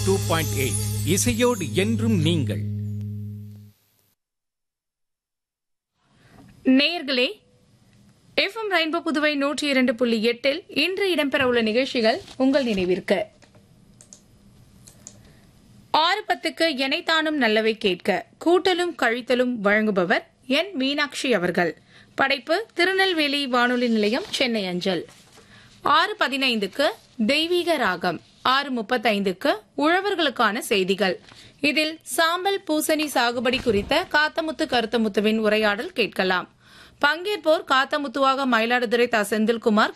two point eight இசையோடு என்றும் நீங்கள் நேயர்களே எஃப்எம் ரெயின்போ புதுவை நூற்றி இரண்டு புள்ளி எட்டில் இன்று இடம்பெறவுள்ள நிகழ்ச்சிகள் உங்கள் நினைவிற்கு ஆறு பத்துக்கு எனைத்தானும் நல்லவை கேட்க கூட்டலும் கழித்தலும் வழங்குபவர் என் மீனாட்சி அவர்கள் படைப்பு திருநெல்வேலி வானொலி நிலையம் சென்னை அஞ்சல் ஆறு பதினைந்துக்கு தெய்வீக ராகம் ஆறு முப்பத்தைந்துக்கு உழவர்களுக்கான செய்திகள் இதில் சாம்பல் பூசணி சாகுபடி குறித்த காத்தமுத்து கருத்தமுத்துவின் உரையாடல் கேட்கலாம் பங்கேற்போர் காத்தமுத்துவாக மயிலாடுதுறை தா செந்தில்குமார்